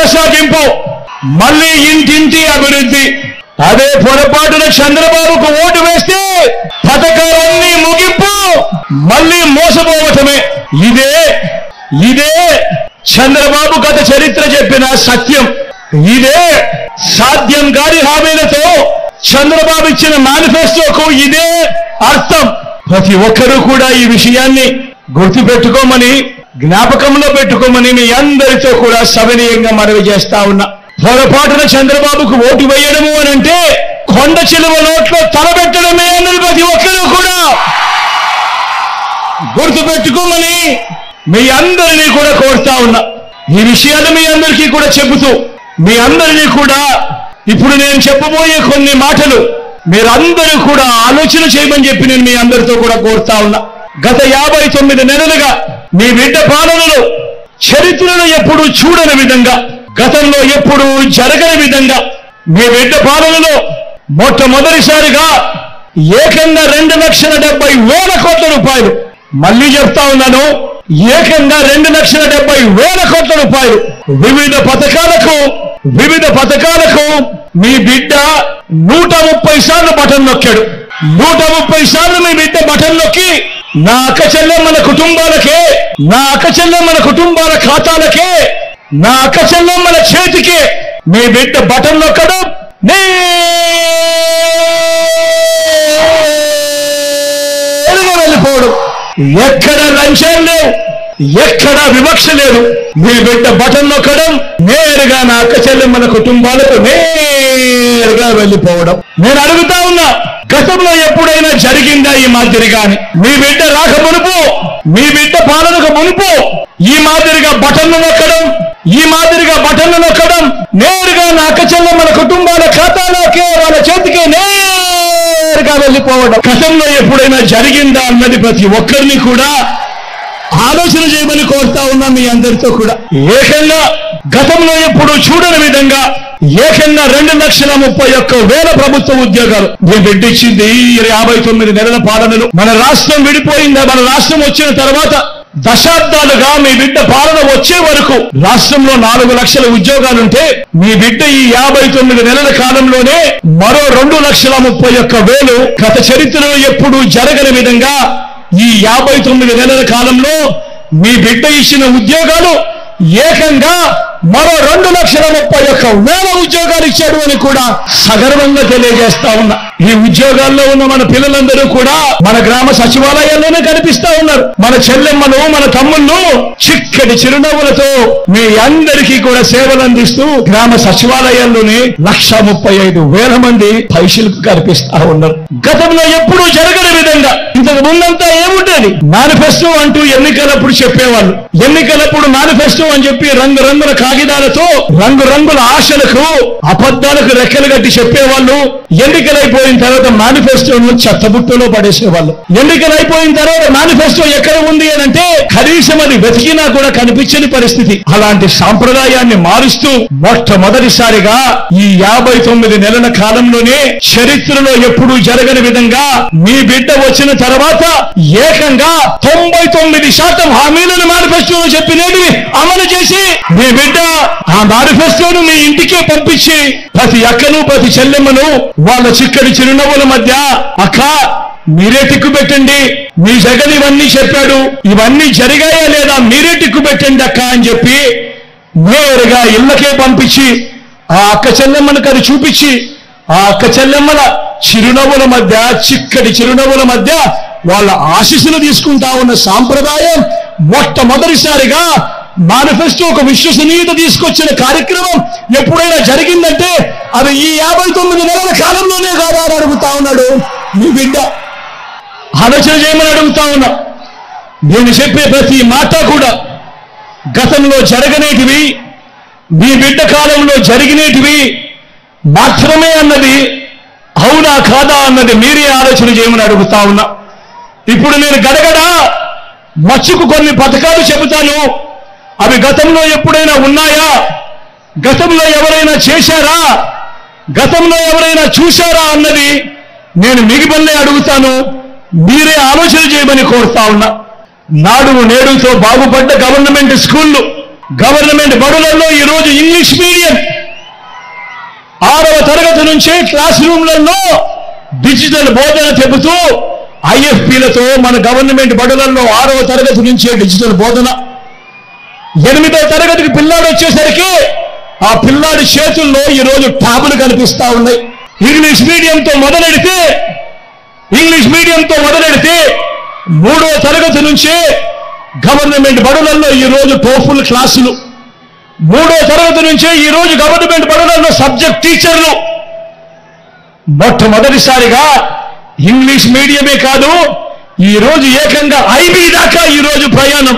కొనసాగింపు మళ్ళీ ఇంటింటి అభివృద్ధి అదే పొరపాటున చంద్రబాబుకు ఓటు వేస్తే పథకాలన్నీ ముగింపు మళ్ళీ మోసపోవటమే ఇదే ఇదే చంద్రబాబు గత చరిత్ర చెప్పిన సత్యం ఇదే సాధ్యం కాని హామీలతో చంద్రబాబు ఇచ్చిన మేనిఫెస్టోకు ఇదే అర్థం ప్రతి ఒక్కరూ కూడా ఈ విషయాన్ని గుర్తుపెట్టుకోమని జ్ఞాపకంలో పెట్టుకోమని మీ అందరితో కూడా సవినీయంగా మనవి చేస్తా ఉన్నా పొరపాటున చంద్రబాబుకు ఓటు వేయడము అని అంటే కొండ చిలువ నోట్లో తలబెట్టడమే అన్నది ప్రతి ఒక్కరూ కూడా గుర్తుపెట్టుకోమని మీ అందరినీ కూడా కోరుతా ఉన్నా ఈ విషయాలు మీ అందరికీ కూడా చెబుతూ మీ అందరినీ కూడా ఇప్పుడు నేను చెప్పబోయే కొన్ని మాటలు మీరందరూ కూడా ఆలోచన చేయమని చెప్పి నేను మీ అందరితో కూడా కోరుతా ఉన్నా గత యాభై తొమ్మిది నెలలుగా మీ బిడ్డ పాలనలో చరిత్రలో ఎప్పుడు చూడని విధంగా గతంలో ఎప్పుడు జరగని విధంగా మీ బిడ్డ పాలనలో మొట్టమొదటిసారిగా ఏకంగా రెండు లక్షల డెబ్బై వేల కోట్ల రూపాయలు మళ్ళీ చెప్తా ఉన్నాను ఏకంగా రెండు లక్షల డెబ్బై వేల కోట్ల రూపాయలు వివిధ పథకాలకు వివిధ పథకాలకు మీ బిడ్డ నూట ముప్పై సార్లు బటన్ నొక్కాడు నూట ముప్పై సార్లు మీ బిడ్డ బటన్ నొక్కి నా అక్క చెల్లెమ్మల కుటుంబాలకే నా అక్క చెల్లెమ్మల కుటుంబాల ఖాతాలకే నా అక్క చెల్లెమ్మల చేతికి మీ బిడ్డ బటన్ నొక్కడం నేరుగా వెళ్ళిపోవడం ఎక్కడ లంచాలు లేవు ఎక్కడ వివక్ష లేదు మీ బిడ్డ బటన్ నొక్కడం నేరుగా నా అక్క చెల్లెమ్మల కుటుంబాలకు నేరుగా వెళ్ళిపోవడం నేను అడుగుతా ఉన్నా గతంలో ఎప్పుడైనా జరిగిందా ఈ మాదిరిగాని మీ బిడ్డ రాక మునుపు మీ బిడ్డ పాలనకు మునుపు ఈ మాదిరిగా బటన్లు నొక్కడం ఈ మాదిరిగా బటన్లు నొక్కడం నేరుగా నా అక్క చెల్లెమ్మల కుటుంబాల ఖాతాలోకే వాళ్ళ చేతికి నేరుగా వెళ్ళిపోవడం గతంలో ఎప్పుడైనా జరిగిందా అన్నది ప్రతి ఒక్కరిని కూడా ఆలోచన చేయమని కోరుతా ఉన్నా మీ అందరితో కూడా ఏకంగా గతంలో ఎప్పుడు చూడని విధంగా ఏకంగా రెండు లక్షల ముప్పై ఒక్క వేల ప్రభుత్వ ఉద్యోగాలు నేను బిడ్డిచ్చింది ఈ యాభై తొమ్మిది నెలల పాలనలు మన రాష్ట్రం విడిపోయిందా మన రాష్ట్రం వచ్చిన తర్వాత దశాబ్దాలుగా మీ బిడ్డ పాలన వచ్చే వరకు రాష్ట్రంలో నాలుగు లక్షల ఉద్యోగాలుంటే మీ బిడ్డ ఈ యాభై తొమ్మిది నెలల కాలంలోనే మరో రెండు లక్షల ముప్పై ఒక్క వేలు గత చరిత్రలో ఎప్పుడూ జరగని విధంగా ఈ యాభై తొమ్మిది నెలల కాలంలో మీ బిడ్డ ఇచ్చిన ఉద్యోగాలు ఏకంగా మరో రెండు లక్షల ముప్పై ఒక్క వేల ఉద్యోగాలు ఇచ్చాడు అని కూడా సగర్వంగా తెలియజేస్తా ఉన్నా ఈ ఉద్యోగాల్లో ఉన్న మన పిల్లలందరూ కూడా మన గ్రామ సచివాలయాల్లోనే కనిపిస్తా ఉన్నారు మన చెల్లెమ్మలు మన తమ్ముళ్ళు చిక్కటి చిరునవ్వులతో మీ అందరికీ కూడా సేవలు అందిస్తూ గ్రామ సచివాలయాల్లోనే లక్ష ముప్పై ఐదు వేల మంది పైసలకు కనిపిస్తా ఉన్నారు గతంలో ఎప్పుడూ జరగని విధంగా ఇంతకు ముందంతా ఏముండేది మేనిఫెస్టో అంటూ ఎన్నికలప్పుడు చెప్పేవాళ్ళు ఎన్నికలప్పుడు మేనిఫెస్టో అని చెప్పి రంగురంగుల కాగితాలతో రంగురంగుల ఆశలకు అబద్ధాలకు రెక్కలు కట్టి చెప్పేవాళ్ళు ఎన్నికలైపోయిన తర్వాత మేనిఫెస్టోను చెత్తబుట్టలో పడేసేవాళ్ళు ఎన్నికలైపోయిన తర్వాత మేనిఫెస్టో ఎక్కడ ఉంది అని అంటే కనీసం అది వెతికినా కూడా కనిపించని పరిస్థితి అలాంటి సాంప్రదాయాన్ని మారుస్తూ మొట్టమొదటిసారిగా ఈ యాభై తొమ్మిది నెలల కాలంలోనే చరిత్రలో ఎప్పుడూ జరగని విధంగా మీ బిడ్డ వచ్చిన తర్వాత ఏకంగా తొంభై తొమ్మిది శాతం హామీలను మేనిఫెస్టోలో చెప్పినవి అమలు చేసి మీ బిడ్డ ఆ మేనిఫెస్టోను మీ ఇంటికే పంపించి ప్రతి అక్కను ప్రతి చెల్లెమ్మను వాళ్ళ చిక్కడి చిరునవ్వుల మధ్య అక్క మీరే టిక్కు పెట్టండి మీ జగన్ ఇవన్నీ చెప్పాడు ఇవన్నీ జరిగాయా లేదా మీరే టిక్కు పెట్టండి అక్క అని చెప్పి నేరుగా ఇళ్ళకే పంపించి ఆ అక్క చెల్లెమ్మలకు అది చూపించి ఆ అక్క చెల్లెమ్మల చిరునవ్వుల మధ్య చిక్కటి చిరునవ్వుల మధ్య వాళ్ళ ఆశీస్సులు తీసుకుంటా ఉన్న సాంప్రదాయం మొట్టమొదటిసారిగా మేనిఫెస్టో ఒక విశ్వసనీయత తీసుకొచ్చిన కార్యక్రమం ఎప్పుడైనా జరిగిందంటే అది ఈ యాభై తొమ్మిది నెలల కాలంలోనే కాదా అని అడుగుతా ఉన్నాడు మీ బిడ్డ ఆలోచన చేయమని అడుగుతా ఉన్నా నేను చెప్పే ప్రతి మాట కూడా గతంలో జరగనేటివి మీ బిడ్డ కాలంలో జరిగినేటివి మాత్రమే అన్నది అవునా కాదా అన్నది మీరే ఆలోచన చేయమని అడుగుతా ఉన్నా ఇప్పుడు నేను గడగడ మచ్చుకు కొన్ని పథకాలు చెబుతాను అవి గతంలో ఎప్పుడైనా ఉన్నాయా గతంలో ఎవరైనా చేశారా గతంలో ఎవరైనా చూశారా అన్నది నేను మిగిపల్లే అడుగుతాను మీరే ఆలోచన చేయమని కోరుతా ఉన్నా నాడు నేడుతో బాగుపడ్డ గవర్నమెంట్ స్కూళ్ళు గవర్నమెంట్ బడులలో ఈరోజు ఇంగ్లీష్ మీడియం ఆరవ తరగతి నుంచే క్లాస్ రూమ్లలో డిజిటల్ బోధన చెబుతూ ఐఎఫ్పీలతో మన గవర్నమెంట్ బడులలో ఆరవ తరగతి నుంచే డిజిటల్ బోధన ఎనిమిదవ తరగతికి పిల్లాడు వచ్చేసరికి ఆ పిల్లాడి చేతుల్లో ఈరోజు ట్యాబులు కనిపిస్తా ఉన్నాయి ఇంగ్లీష్ మీడియంతో మొదలెడితే ఇంగ్లీష్ మీడియంతో మొదలెడితే మూడవ తరగతి నుంచే గవర్నమెంట్ బడులలో ఈరోజు టోఫుల్ క్లాసులు మూడో తరగతి నుంచే ఈ రోజు గవర్నమెంట్ బడులలో సబ్జెక్ట్ టీచర్లు మొట్టమొదటిసారిగా ఇంగ్లీష్ మీడియమే కాదు ఈ రోజు ఏకంగా ఐబీ దాకా ఈ రోజు ప్రయాణం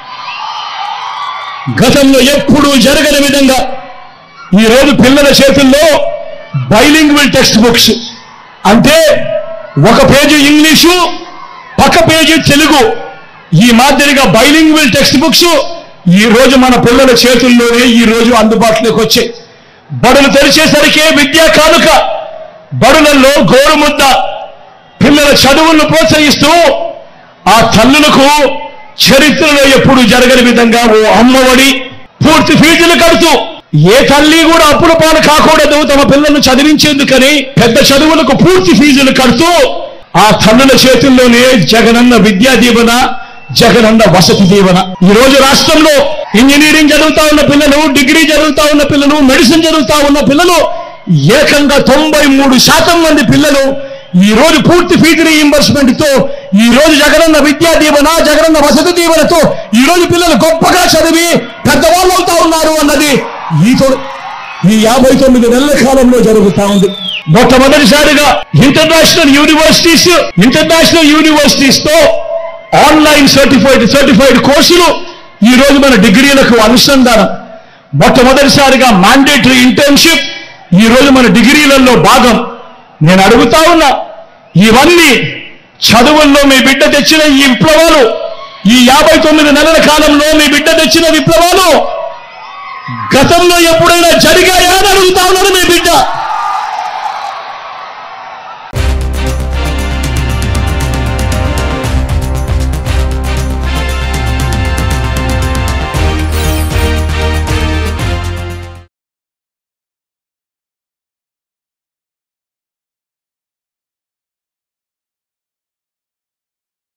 గతంలో ఎప్పుడూ జరగని విధంగా ఈ రోజు పిల్లల చేతుల్లో బైలింగ్వల్ టెక్స్ట్ బుక్స్ అంటే ఒక పేజీ ఇంగ్లీషు పక్క పేజీ తెలుగు ఈ మాదిరిగా బైలింగ్వల్ టెక్స్ట్ బుక్స్ ఈ రోజు మన పిల్లల చేతుల్లోనే ఈ రోజు అందుబాటులోకి వచ్చాయి బడులు తెరిచేసరికే విద్యా కానుక బడులలో గోరుముద్ద పిల్లల చదువులను ప్రోత్సహిస్తూ ఆ తల్లులకు చరిత్రలో ఎప్పుడు జరగని విధంగా ఓ అమ్మఒడి పూర్తి ఫీజులు కడుతూ ఏ తల్లి కూడా అప్పుల పాలు కాకూడదు తమ పిల్లలను చదివించేందుకని పెద్ద చదువులకు పూర్తి ఫీజులు కడుతూ ఆ తల్లుల చేతుల్లోనే జగనన్న విద్యా దీవెన జగనన్న వసతి దీవెన ఈ రోజు రాష్ట్రంలో ఇంజనీరింగ్ చదువుతా ఉన్న పిల్లలు డిగ్రీ చదువుతా ఉన్న పిల్లలు మెడిసిన్ చదువుతా ఉన్న పిల్లలు ఏకంగా తొంభై మూడు శాతం మంది పిల్లలు ఈ రోజు పూర్తి ఫీజు రీఇంబర్స్మెంట్ తో ఈ రోజు జగనన్న విద్యా దీవెన జగనన్న వసతి దీవెనతో ఈ రోజు పిల్లలు గొప్పగా చదివి పెద్దవాళ్ళు అవుతా ఉన్నారు అన్నది ఈ తొ- ఈ యాభై తొమ్మిది నెలల కాలంలో జరుగుతా ఉంది మొట్టమొదటిసారిగా ఇంటర్నేషనల్ యూనివర్సిటీస్ ఇంటర్నేషనల్ యూనివర్సిటీస్ తో ఆన్లైన్ సర్టిఫైడ్ సర్టిఫైడ్ కోర్సులు ఈ రోజు మన డిగ్రీలకు అనుసంధానం మొట్టమొదటిసారిగా మాండేటరీ ఇంటర్న్షిప్ ఈ రోజు మన డిగ్రీలలో భాగం నేను అడుగుతా ఉన్నా ఇవన్నీ చదువుల్లో మీ బిడ్డ తెచ్చిన ఈ విప్లవాలు ఈ యాభై తొమ్మిది నెలల కాలంలో మీ బిడ్డ తెచ్చిన విప్లవాలు గతంలో ఎప్పుడైనా జరిగాయా అని అడుగుతా ఉన్నారు మీ బిడ్డ